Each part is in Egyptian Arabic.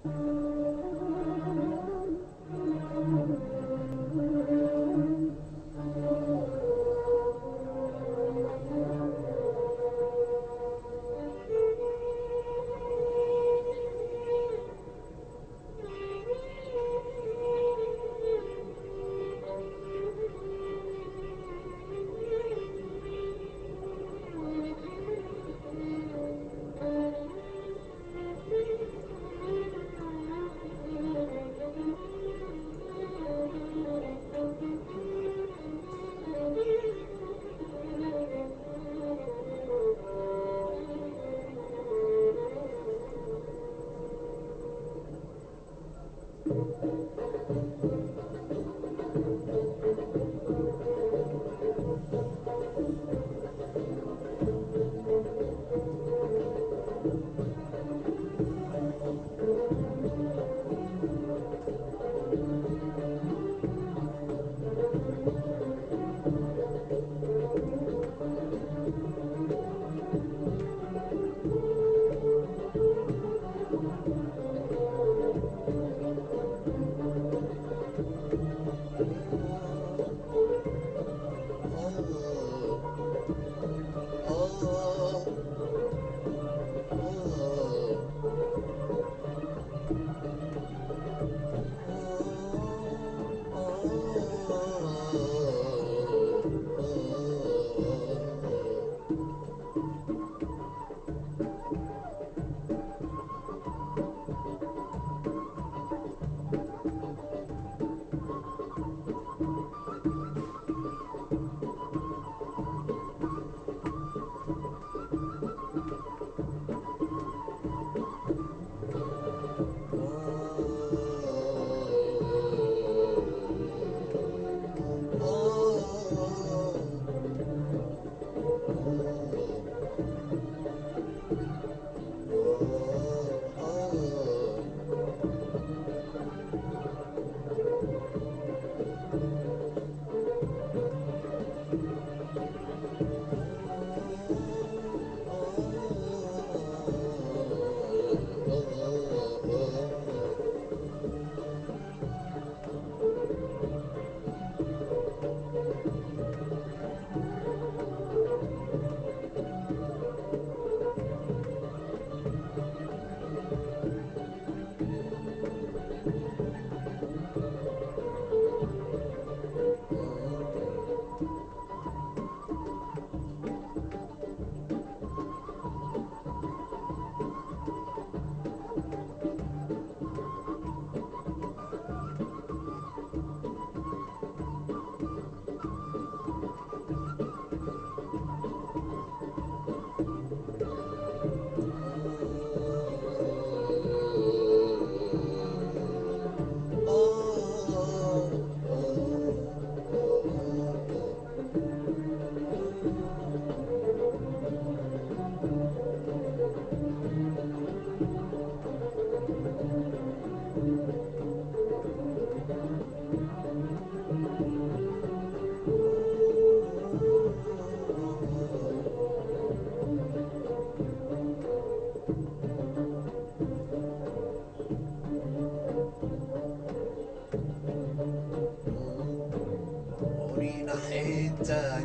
ورينا حيتك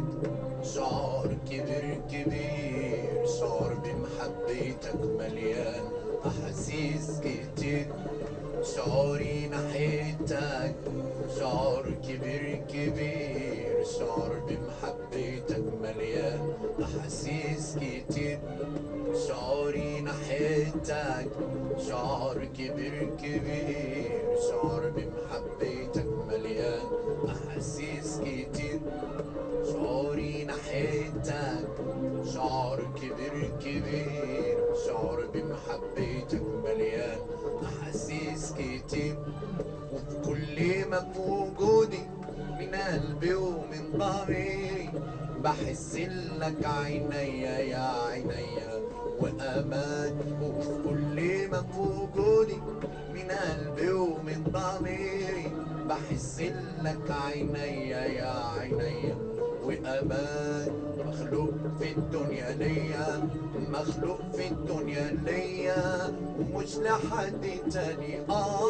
شعور كبير كبير شعور بمحبتك مليان أحاسيس كتير شعوري ناحيتك شعور كبير كبير شعور بمحبتك مليان أحاسيس كتير شعوري ناحيتك شعور كبير كبير شعور بمحبتك مليان أحاسيس كتير شعوري ناحيتك شعور كبير كبير شعور بمحبتك مليان أحاسيس كتير وفي كل ما في وجودي من قلبي ومن ضميري بحس لك عينيا يا عينيا وأمان وفي كل ما في وجودي من قلبي ومن ضميري بحس لك عينيا يا عينيا وأمان مخلوق في الدنيا ليا مخلوق في الدنيا ليا ومش لحد تاني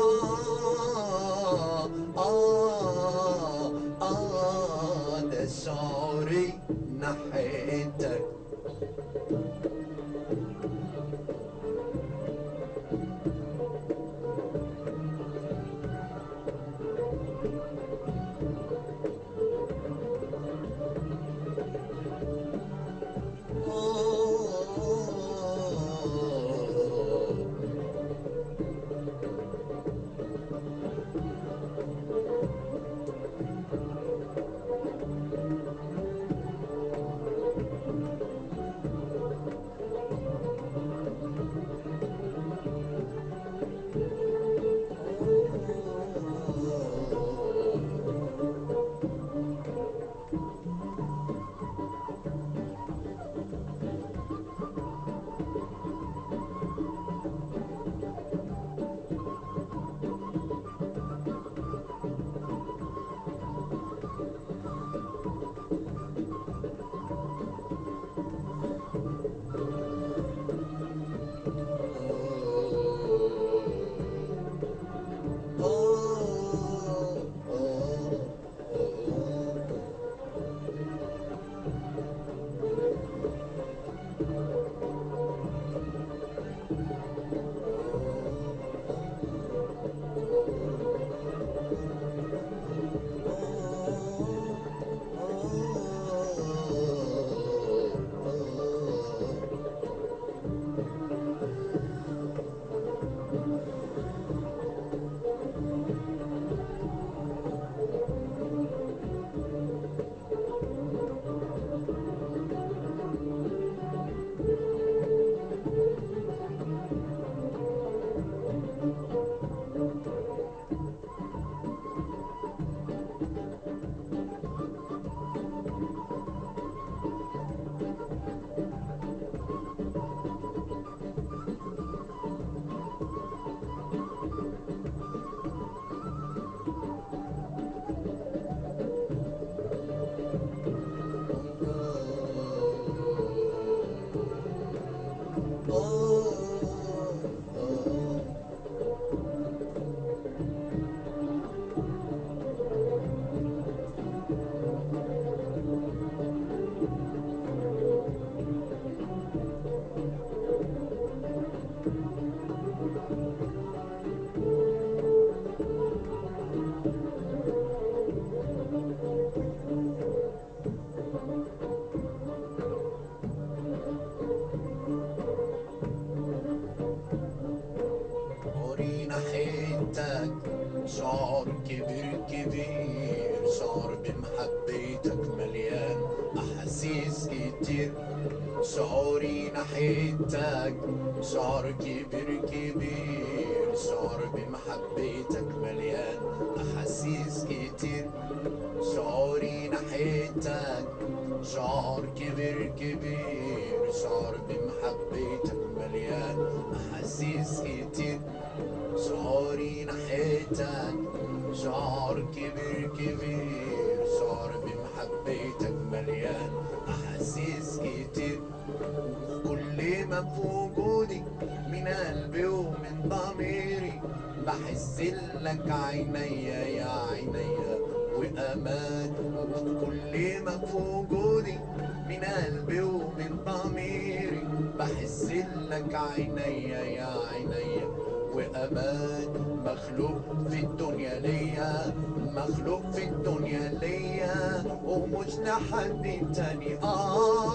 آه آه آه ده شعوري ناحيتك عمري ناحيتك شعور كبير كبير شعور بمحبتك مليان أحاسيس كتير شعوري ناحيتك شعور كبير كبير شعور بمحبتك مليان أحاسيس كتير شعوري ناحيتك شعور كبير كبير شعور بمحبتك مليان أحاسيس كتير شعوري ناحيتك شعور كبير كبير شعور بمحبتك مليان أحاسيس كتير كل ما في وجودي من قلبي ومن ضميري بحس لك عينيا يا عينيا وأمان كل ما في وجودي من قلبي ومن ضميري بحس لك عينيا يا عينيا وأمان مخلوق في الدنيا ليا مخلوق في الدنيا ليا ومش لحد تاني آه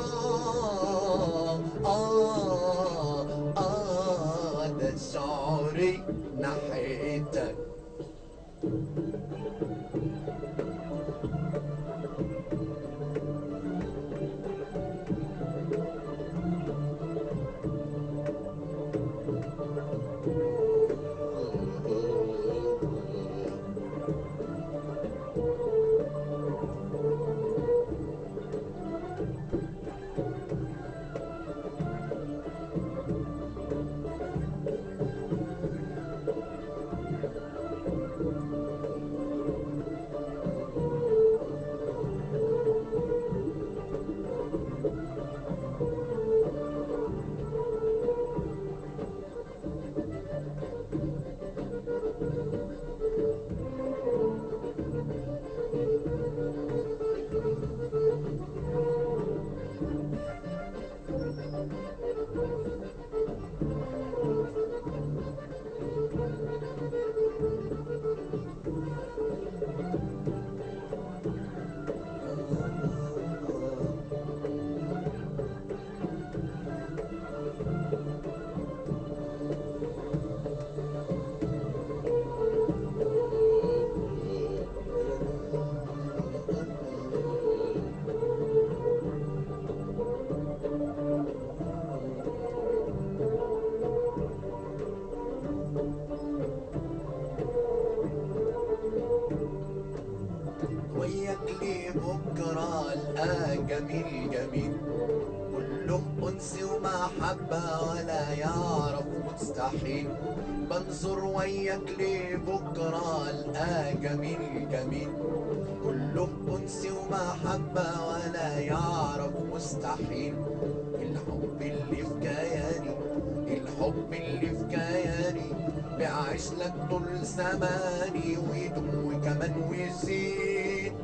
آه آه ده شعوري ناحيتك أنس ومحبة ولا يعرف مستحيل بنظر وياك لبكرة ألقى جميل جميل كله أنس ومحبة ولا يعرف مستحيل الحب اللي في كياني الحب اللي في كياني بعيش لك طول زماني ويدوم وكمان ويزيد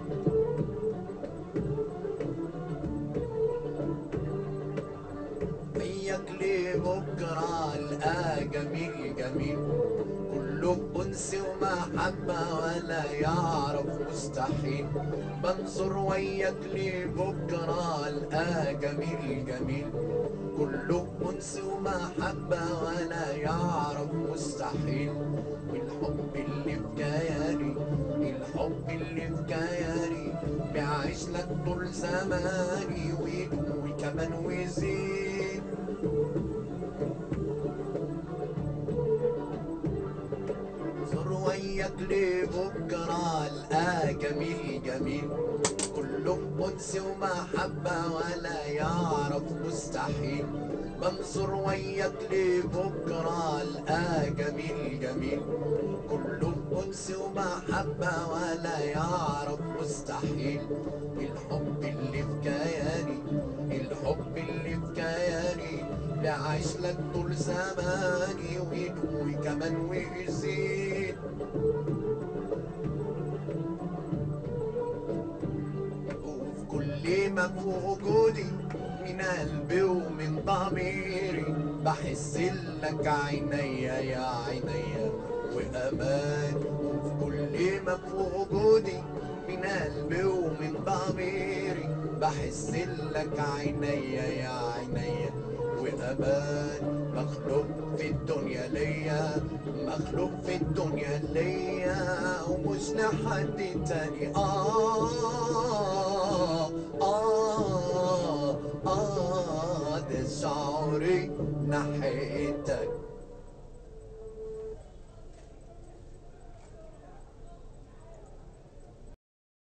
وياك لبكرة ألقى جميل جميل كله أنس ومحبة ولا يعرف مستحيل بنظر وياك لبكرة ألقى جميل جميل كله أنس ومحبة ولا يعرف مستحيل والحب اللي في كياني الحب اللي في كياني بيعيش لك طول زماني ويدوم كمان ويزيد زر وياك لبكرة ألقى جميل جميل كله أنس ومحبة ولا يعرف مستحيل بنظر وياك لبكرة ألقى جميل جميل كله أنس ومحبة ولا يعرف مستحيل الحب اللي في كياني الحب اللي في كياني بعيش لك طول زماني ويدوي كمان ويزيد وفي كل ما في وجودي من قلبي ومن ضميري بحس لك عينيا يا عينيا وامان وفي كل ما في وجودي من قلبي ومن ضميري بحس لك عينيا يا عينيا وامان مخلوق في الدنيا ليا مخلوق في الدنيا ليا ومش لحد تاني آه آه آه ده شعوري ناحيتك